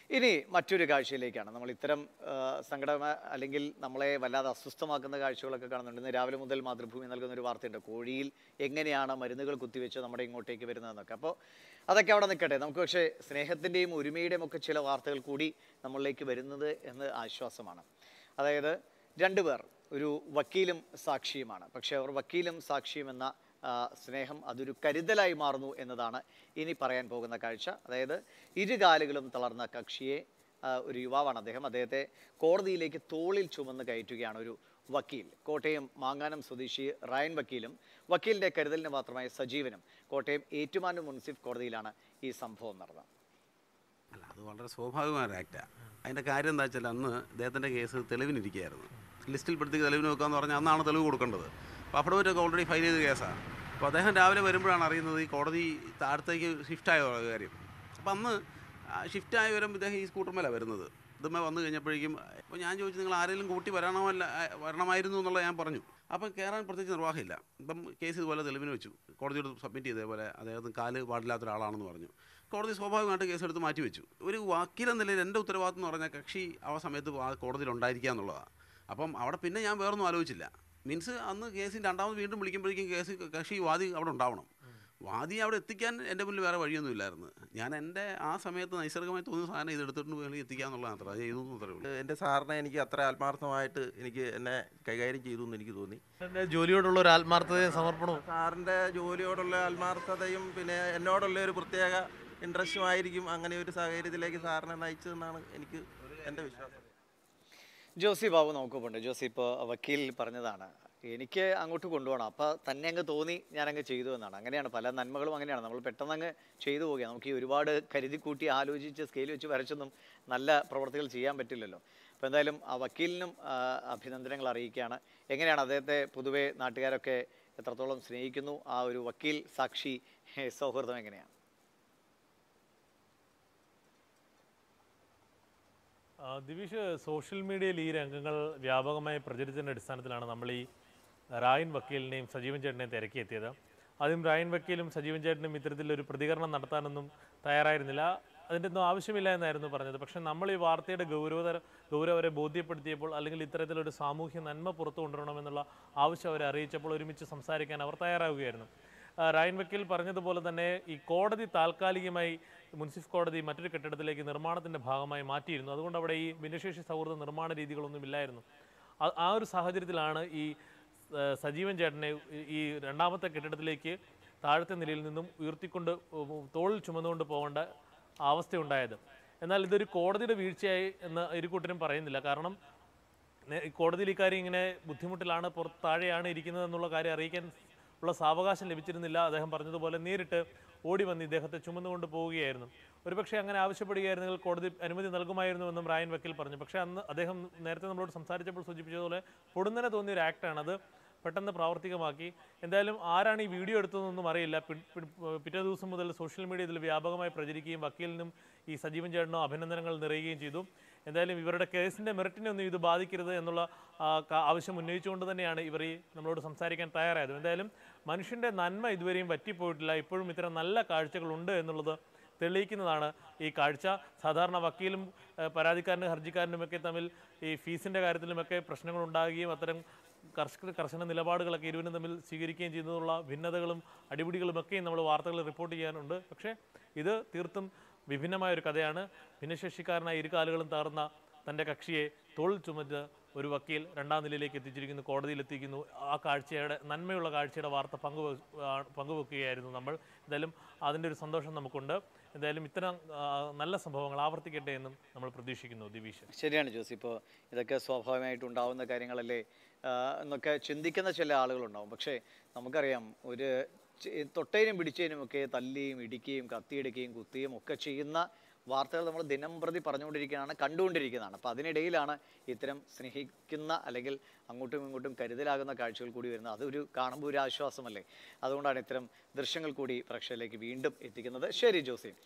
ഇനി മറ്റൊരു കാഴ്ചയിലേക്കാണ് നമ്മൾ ഇത്തരം ആ, സങ്കടമ അല്ലെങ്കിൽ നമ്മളെ വല്ലാതെ അസ്വസ്ഥമാക്കുന്ന കാഴ്ചകളൊക്കെ കാണുന്നുണ്ട് ഇന്ന് രാവിലെ മുതൽ മാതൃഭൂമി നൽകുന്ന ഒരു വാർത്തയുണ്ട് കോഴിയിൽ എങ്ങനെയാണ് മരുന്നുകൾ കുത്തിവെച്ച് നമ്മുടെ ഇങ്ങോട്ടേക്ക് വരുന്നതെന്നൊക്കെ അപ്പോൾ അതൊക്കെ അവിടെ നിൽക്കട്ടെ നമുക്ക് പക്ഷേ സ്നേഹത്തിൻ്റെയും ഒരുമയുടെയും ഒക്കെ ചില വാർത്തകൾ കൂടി നമ്മളിലേക്ക് വരുന്നത് എന്ന് ആശ്വാസമാണ് അതായത് രണ്ടുപേർ ഒരു വക്കീലും സാക്ഷിയുമാണ് പക്ഷേ അവർ വക്കീലും സാക്ഷിയും എന്ന ആ, സ്നേഹം അതൊരു കരുതലായി മാറുന്നു എന്നതാണ് ഇനി പറയാൻ പോകുന്ന കാഴ്ച അതായത് ഇരുകാലുകളും തളർന്ന കക്ഷിയെ ആ, ഒരു യുവാവാണ് അദ്ദേഹം അദ്ദേഹത്തെ കോടതിയിലേക്ക് തോളിൽ ചുമന്ന് കയറ്റുകയാണ് ഒരു വക്കീൽ കോട്ടയം മാങ്ങാനം സ്വദേശി റയൻ വക്കീലും വക്കീലിന്റെ കരുതലിന് മാത്രമായ സജീവനും കോട്ടയം ഏറ്റുമാനൂർ മുൻസിഫ് കോടതിയിലാണ് ഈ സംഭവം നടന്നത് അല്ല അത് വളരെ സ്വാഭാവികമായ ഒരു ആക്റ്റാണ് അതിൻ്റെ കാര്യം എന്താ വെച്ചാൽ അന്ന് അദ്ദേഹത്തിൻ്റെ കേസ് തെളിവിനിരിക്കുകയായിരുന്നു ലിസ്റ്റിൽ പെടുത്തി തെളിവിന് വെക്കാന്ന് പറഞ്ഞാൽ അന്നാണ് തെളിവ് കൊടുക്കേണ്ടത് അപ്പോൾ അഫിഡവിറ്റൊക്കെ ഓൾറെഡി ഫയൽ ചെയ്ത കേസാണ് അപ്പോൾ അദ്ദേഹം രാവിലെ വരുമ്പോഴാണ് അറിയുന്നത് ഈ കോടതി താഴത്തേക്ക് ഷിഫ്റ്റായ കാര്യം അപ്പോൾ അന്ന് ഷിഫ്റ്റായ വരും ഇദ്ദേഹം ഈ സ്കൂട്ടർമേലാണ് വരുന്നത് ഇതുമേ വന്നു കഴിഞ്ഞപ്പോഴേക്കും അപ്പോൾ ഞാൻ ചോദിച്ചു നിങ്ങൾ ആരെങ്കിലും കൂട്ടി വരണമല്ല വരണമായിരുന്നു എന്നുള്ളത് ഞാൻ പറഞ്ഞു അപ്പം കയറാൻ പ്രത്യേകിച്ച് നിർവാഹമില്ല ഇപ്പം കേസ് ഇതുപോലെ തെളിവിന് വെച്ചു കോടതിയോട് സബ്മിറ്റ് ചെയ്തേപോലെ അദ്ദേഹത്തിന് കാല് പാടില്ലാത്ത ഒരാളാണെന്ന് പറഞ്ഞു കോടതി സ്വാഭാവികമായിട്ട് കേസ് എടുത്ത് മാറ്റി വെച്ചു ഒരു വക്കീൽ എന്ന നിലയിൽ എൻ്റെ ഉത്തരവാദിത്വം എന്ന് പറഞ്ഞാൽ കക്ഷി ആ സമയത്ത് ആ കോടതിയിൽ ഉണ്ടായിരിക്കുക എന്നുള്ളതാണ് അപ്പം അവിടെ പിന്നെ ഞാൻ വേറൊന്നും ആലോചിച്ചില്ല മീൻസ് അന്ന് കേസിന് രണ്ടാമത് വീണ്ടും വിളിക്കുമ്പോഴേക്കും കേസ് കക്ഷി വാദി അവിടെ ഉണ്ടാവണം വാദി അവിടെ എത്തിക്കാൻ എൻ്റെ മുന്നിൽ വേറെ വഴിയൊന്നും ഇല്ലായിരുന്നു ഞാൻ എൻ്റെ ആ സമയത്ത് നൈസർഗമായി തോന്നുന്ന സാധനം ഇത് എടുത്തിട്ട് വേണമെങ്കിൽ എത്തിക്കുക എന്നുള്ളത് മാത്രം അത് ചെയ്തു എന്നത്രേ ഉള്ളൂ എൻ്റെ സാറിനെ എനിക്ക് അത്ര ആത്മാർത്ഥമായിട്ട് എനിക്ക് എന്നെ കൈകാര്യം ചെയ്തു എന്ന് എനിക്ക് തോന്നി എൻ്റെ ജോലിയോടുള്ള ഒരു ആത്മാർത്ഥതയും സമർപ്പണവും സാറിൻ്റെ ജോലിയോടുള്ള ആത്മാർത്ഥതയും പിന്നെ എന്നോടുള്ള ഒരു പ്രത്യേക ഇൻട്രസ്റ്റും ആയിരിക്കും അങ്ങനെ ഒരു സാഹചര്യത്തിലേക്ക് സാറിനെ നയിച്ചതെന്നാണ് എനിക്ക് എൻ്റെ വിശ്വാസം ജോസി ബാബു നമുക്കൊപ്പുണ്ട് ജോസി ഇപ്പോൾ വക്കീൽ പറഞ്ഞതാണ് എനിക്ക് അങ്ങോട്ട് കൊണ്ടുപോകണം അപ്പോൾ തന്നെ അങ്ങ് തോന്നി ഞാനങ്ങ് ചെയ്തു എന്നാണ് അങ്ങനെയാണ് പല നന്മകളും അങ്ങനെയാണ് നമ്മൾ പെട്ടെന്ന് അങ്ങ് ചെയ്തു പോവുകയാണ് നമുക്ക് ഈ ഒരുപാട് കരുതി കൂട്ടി ആലോചിച്ച് സ്കെയിൽ വെച്ച് വരച്ചൊന്നും നല്ല പ്രവർത്തികൾ ചെയ്യാൻ പറ്റില്ലല്ലോ അപ്പോൾ എന്തായാലും ആ വക്കീലിനും ആ, അഭിനന്ദനങ്ങൾ അറിയിക്കുകയാണ് എങ്ങനെയാണ് അദ്ദേഹത്തെ പൊതുവെ നാട്ടുകാരൊക്കെ എത്രത്തോളം സ്നേഹിക്കുന്നു ആ ഒരു വക്കീൽ സാക്ഷി ഹേ, സൗഹൃദം എങ്ങനെയാണ് ആ, ദിവിഷ് സോഷ്യൽ മീഡിയയിൽ ഈ രംഗങ്ങൾ വ്യാപകമായി പ്രചരിച്ചതിൻ്റെ അടിസ്ഥാനത്തിലാണ് നമ്മൾ ഈ റായൻ വക്കീലിനെയും സജീവൻ ചേട്ടനെയും തിരക്കിയെത്തിയത് ആദ്യം റായൻ വക്കീലും സജീവൻ ചേട്ടനും ഇത്തരത്തിലൊരു പ്രതികരണം നടത്താനൊന്നും തയ്യാറായിരുന്നില്ല അതിൻ്റെ ഒന്നും ആവശ്യമില്ല എന്നായിരുന്നു പറഞ്ഞത് പക്ഷേ നമ്മൾ ഈ വാർത്തയുടെ ഗൗരവതര ഗൗരവം അവരെ ബോധ്യപ്പെടുത്തിയപ്പോൾ അല്ലെങ്കിൽ ഇത്തരത്തിലൊരു സാമൂഹ്യ നന്മ പുറത്തു കൊണ്ടുവരണമെന്നുള്ള ആവശ്യം അവരെ അറിയിച്ചപ്പോൾ ഒരുമിച്ച് സംസാരിക്കാൻ അവർ തയ്യാറാവുകയായിരുന്നു ആ, റായൻ വക്കീൽ പറഞ്ഞതുപോലെ തന്നെ ഈ കോടതി താൽക്കാലികമായി മുൻസിഫ് കോടതി മറ്റൊരു കെട്ടിടത്തിലേക്ക് നിർമ്മാണത്തിന്റെ ഭാഗമായി മാറ്റിയിരുന്നു അതുകൊണ്ട് അവിടെ ഈ ഭിന്നശേഷി സൗഹൃദ നിർമ്മാണ രീതികളൊന്നും ഇല്ലായിരുന്നു ആ- ആ ഒരു സാഹചര്യത്തിലാണ് ഈ ആ, സജീവൻ ചേട്ടനെ ഈ- ഈ രണ്ടാമത്തെ കെട്ടിടത്തിലേക്ക് താഴത്തെ നിലയിൽ നിന്നും ഉയർത്തിക്കൊണ്ട് ഉം, തോളിൽ ചുമന്നുകൊണ്ട് പോകേണ്ട അവസ്ഥയുണ്ടായത് എന്നാൽ ഇതൊരു കോടതിയുടെ വീഴ്ചയായി എന്ന് ഇരുകൂട്ടരും പറയുന്നില്ല കാരണം നേ- കോടതിയിൽ ഇക്കാര്യം ഇങ്ങനെ ബുദ്ധിമുട്ടിലാണ് പുറത്ത് താഴെയാണ് ഇരിക്കുന്നത് എന്നുള്ള കാര്യം അറിയിക്കാൻ ഉള്ള സാവകാശം ലഭിച്ചിരുന്നില്ല അദ്ദേഹം പറഞ്ഞതുപോലെ നേരിട്ട് ഓടി വന്ന് ഇദ്ദേഹത്തെ ചുമന്നുകൊണ്ട് പോവുകയായിരുന്നു ഒരുപക്ഷെ അങ്ങനെ ആവശ്യപ്പെടുകയായിരുന്നെങ്കിൽ കോടതി അനുമതി നൽകുമായിരുന്നുവെന്നും റായൻ വക്കീൽ പറഞ്ഞു പക്ഷേ അന്ന് അദ്ദേഹം നേരത്തെ നമ്മളോട് സംസാരിച്ചപ്പോൾ സൂചിപ്പിച്ചതുപോലെ പൊടുന്നനെ തോന്നിയ ഒരു ആക്ടാണ് അത് പെട്ടെന്ന് പ്രാവർത്തികമാക്കി എന്തായാലും ആരാണ് ഈ വീഡിയോ എടുത്തതെന്നൊന്നും അറിയില്ല പി- പി- പിറ്റേ ദിവസം മുതൽ സോഷ്യൽ മീഡിയ ഇതിൽ വ്യാപകമായി പ്രചരിക്കുകയും വക്കീലിനും ഈ സജീവൻ ചേട്ടനോ അഭിനന്ദനങ്ങൾ നിറയുകയും ചെയ്തു എന്തായാലും ഇവരുടെ കേസിന്റെ മെറിറ്റിനെ ഒന്നും ഇത് ബാധിക്കരുത് എന്നുള്ള ആ, ക- ആവശ്യം ഉന്നയിച്ചുകൊണ്ട് തന്നെയാണ് ഇവർ ഈ നമ്മളോട് സംസാരിക്കാൻ തയ്യാറായത് എന്തായാലും മനുഷ്യന്റെ നന്മ ഇതുവരെയും പറ്റിപ്പോയിട്ടില്ല ഇപ്പോഴും ഇത്തരം നല്ല കാഴ്ചകളുണ്ട് എന്നുള്ളത് തെളിയിക്കുന്നതാണ് ഈ കാഴ്ച സാധാരണ വക്കീലും ഏഹ്, പരാതിക്കാരനും ഹർജിക്കാരനുമൊക്കെ തമ്മിൽ ഈ ഫീസിന്റെ കാര്യത്തിലുമൊക്കെ പ്രശ്നങ്ങൾ ഉണ്ടാകുകയും അത്തരം കർശന കർശന നിലപാടുകളൊക്കെ ഇരുവരും തമ്മിൽ സ്വീകരിക്കുകയും ചെയ്യുന്നതിനുള്ള ഭിന്നതകളും അടിപിടികളുമൊക്കെയും നമ്മൾ വാർത്തകൾ റിപ്പോർട്ട് ചെയ്യാനുണ്ട് പക്ഷേ ഇത് തീർത്തും വിഭിന്നമായ ഒരു കഥയാണ് ഭിന്നശേഷിക്കാരനായ ഇരു കാലുകളും തകർന്ന തൻ്റെ കക്ഷിയെ തോളിൽ ചുമച്ച് ഒരു വക്കീൽ രണ്ടാം നിലയിലേക്ക് എത്തിച്ചിരിക്കുന്നു കോടതിയിൽ എത്തിക്കുന്നു ആ കാഴ്ചയുടെ നന്മയുള്ള കാഴ്ചയുടെ വാർത്ത പങ്കുവെ ആ, പങ്കുവെക്കുകയായിരുന്നു നമ്മൾ എന്തായാലും അതിൻ്റെ ഒരു സന്തോഷം നമുക്കുണ്ട് എന്തായാലും ഇത്തരം ആ, നല്ല സംഭവങ്ങൾ ആവർത്തിക്കട്ടെ എന്നും നമ്മൾ പ്രതീക്ഷിക്കുന്നു ദിവീഷ് ശരിയാണ് ജോസി ഇപ്പോൾ ഇതൊക്കെ സ്വാഭാവികമായിട്ട് ഉണ്ടാവുന്ന കാര്യങ്ങളല്ലേ ആ, എന്നൊക്കെ ചിന്തിക്കുന്ന ചില ആളുകളുണ്ടാവും പക്ഷേ നമുക്കറിയാം ഒരു ചെ- തൊട്ടേനും പിടിച്ചതിനും ഒക്കെ തല്ലിയും ഇടിക്കുകയും കത്തിയെടുക്കുകയും കുത്തിയും ഒക്കെ ചെയ്യുന്ന വാർത്തകൾ നമ്മൾ ദിനം പ്രതി പറഞ്ഞുകൊണ്ടിരിക്കുകയാണ് കണ്ടുകൊണ്ടിരിക്കുന്നതാണ് അപ്പോൾ അതിനിടയിലാണ് ഇത്തരം സ്നേഹിക്കുന്ന അല്ലെങ്കിൽ അങ്ങോട്ടും ഇങ്ങോട്ടും കരുതലാകുന്ന കാഴ്ചകൾ കൂടി വരുന്നത് അതൊരു കാണുമ്പോൾ ഒരു ആശ്വാസമല്ലേ അതുകൊണ്ടാണ് ഇത്തരം ദൃശ്യങ്ങൾ കൂടി പ്രേക്ഷകരിലേക്ക് വീണ്ടും എത്തിക്കുന്നത് ശരി ജോസി